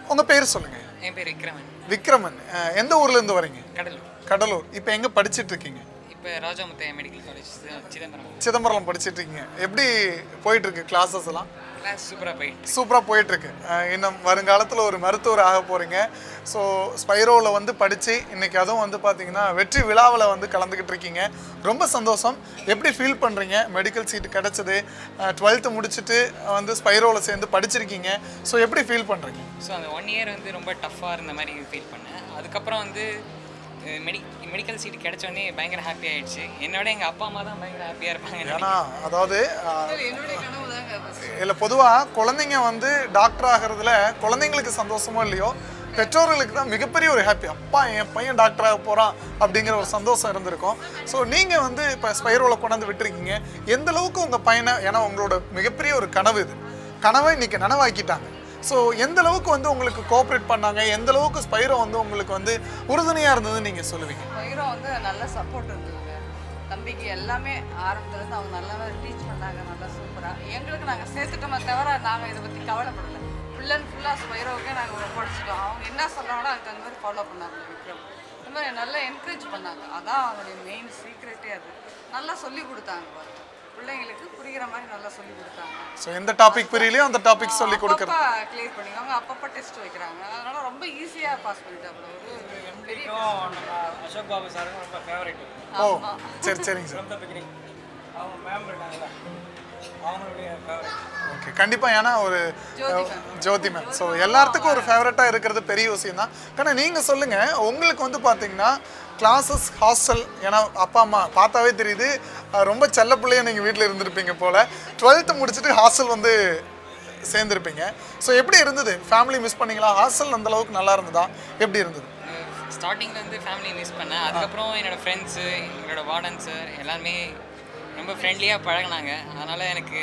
உங்கள் பேர் சொல்லுங்கள் என் பேர் விக்ரமன் விக்ரமன் அஹ், எந்த ஊர்லேருந்து வரீங்க கடலூர் கடலூர் இப்போ எங்கே படிச்சிட்டு இருக்கீங்க இப்போ ராஜாமுத்தையா மெடிக்கல் காலேஜ் சிதம்பரம் சிதம்பரம் படிச்சிட்டு இருக்கீங்க எப்படி போயிட்டு இருக்கு கிளாஸஸ் எல்லாம் கிளாஸ் சூப்பராக போயிட்டு சூப்பராக போயிட்டு இருக்கு அஹ், இன்னும் வருங்காலத்தில் ஒரு மருத்துவர் ஆக போறீங்க ஸோ ஸ்பைரோவில் வந்து படித்து இன்னைக்கு அதுவும் வந்து பார்த்தீங்கன்னா வெற்றி விழாவில் வந்து கலந்துக்கிட்டு இருக்கீங்க ரொம்ப சந்தோஷம் எப்படி ஃபீல் பண்ணுறீங்க மெடிக்கல் சீட் கிடச்சது டுவெல்த்து முடிச்சுட்டு வந்து ஸ்பைரோவில் சேர்ந்து படிச்சிருக்கீங்க ஸோ எப்படி ஃபீல் பண்ணுறீங்க ஸோ அந்த ஒன் இயர் வந்து ரொம்ப டஃப்பாக இருந்த மாதிரி ஃபீல் பண்ணேன் அதுக்கப்புறம் வந்து மெடி மெடிக்கல் சீட் கிடைச்சோடனே பயங்கர ஹாப்பி ஆயிடுச்சு என்னோட எங்கள் அப்பா அம்மா தான் பயங்கர ஹாப்பியாக இருப்பாங்க ஏன்னா அதாவது அஹ், என்னுடைய கனவு தாங்க first. இல்லை பொதுவாக குழந்தைங்க வந்து டாக்டர் ஆகிறதுல குழந்தைங்களுக்கு சந்தோஷமோ இல்லையோ பெற்றோர்களுக்கு தான் மிகப்பெரிய ஒரு ஹாப்பி அப்பா என் பையன் டாக்டர் ஆக போகிறான் அப்படிங்கிற ஒரு சந்தோஷம் இருந்திருக்கும் ஸோ நீங்கள் வந்து இப்போ ஸ்பைரோவில் கொண்டாந்து விட்டுருக்கீங்க எந்த அளவுக்கு உங்கள் பையனை ஏன்னா உங்களோட மிகப்பெரிய ஒரு கனவு இது கனவை இன்னைக்கு நனவாக்கிட்டாங்க ஸோ எந்த அளவுக்கு வந்து உங்களுக்கு கோஆப்ரேட் பண்ணாங்க எந்த அளவுக்கு ஸ்பைரோ வந்து உங்களுக்கு வந்து உறுதுணையாக இருந்ததுன்னு நீங்கள் சொல்லுவீங்க பைரோ வந்து நல்ல சப்போர்ட் இருந்ததுங்க தம்பிக்கு எல்லாமே ஆரம்பத்துலேருந்து அவங்க நல்லாவே டீச் பண்ணாங்க நல்லா சூப்பராக எங்களுக்கு நாங்கள் சேர்த்துட்டோமே தவிர நாங்கள் இதை பற்றி கவலைப்படலை ஃபுல் அண்ட் ஃபுல்லாக ஸ்பைரோவுக்கே நாங்கள் படிச்சிட்டோம் அவங்க என்ன சொல்கிறாங்களோ அதுக்கு தகுந்த மாதிரி ஃபாலோ பண்ணாங்க விக்ரம் இந்த மாதிரி நல்லா என்கரேஜ் பண்ணாங்க அதான் அவங்களுடைய மெயின் சீக்ரெட்டே அது நல்லா சொல்லி கொடுத்தாங்க பாருங்க பிள்ளைங்களுக்கு புரிகிற மாதிரி நல்லா சொல்லி கொடுத்தாங்க ஸோ எந்த டாபிக் புரியலையோ அந்த டாபிக் சொல்லி கொடுக்குறது அப்பப்போ கிளியர் பண்ணிக்குவாங்க அப்பப்போ டெஸ்ட் வைக்கிறாங்க அதனால ரொம்ப ஈஸியாக பாஸ் பண்ணிட்டாப்புல ஒரு பெரிய நம்ம அசோக் பாபு சாருக்கும் ரொம்ப ஃபேவரட் ஓ சரி சரிங்க சார் ரொம்ப பிகினிங் அவங்க மேம் இருக்காங்கல்ல அவங்களுடைய ஃபேவரட் ஓகே கண்டிப்பாக ஏன்னா ஒரு ஜோதி ma'am. ஜோதி மேம் ஸோ எல்லாத்துக்கும் ஒரு ஃபேவரட்டாக இருக்கிறது பெரிய விஷயம் தான் ஆனால் நீங்கள் சொல்லுங்கள் உங்களுக்கு வந்து பார்த்தீங்கன்னா கிளாஸஸ் ஹாஸ்டல் ஏன்னா அப்பா அம்மா பார்த்தாவே தெரியுது அஹ், ரொம்ப செல்ல பிள்ளைய நீங்கள் வீட்டில் இருந்திருப்பீங்க போல் டுவெல்த்து முடிச்சுட்டு ஹாஸ்டல் வந்து சேர்ந்துருப்பீங்க ஸோ எப்படி இருந்தது ஃபேமிலி மிஸ் பண்ணீங்களா ஹாஸ்டல் அந்த அளவுக்கு நல்லா இருந்ததா எப்படி இருந்தது ஸ்டார்டிங்கில் வந்து ஃபேமிலி மிஸ் பண்ணேன் அதுக்கப்புறம் என்னோட ஃப்ரெண்ட்ஸு எங்களோட வார்டன்ஸு எல்லாருமே ரொம்ப ஃப்ரெண்ட்லியாக பழகுனாங்க அதனால் எனக்கு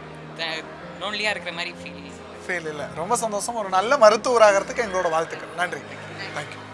லோன்லியாக இருக்கிற மாதிரி ஃபீல் ஃபீல் இல்லை ரொம்ப சந்தோஷம் ஒரு நல்ல மருத்துவராகிறதுக்கு எங்களோட வாழ்த்துக்கள் நன்றி தேங்க்யூ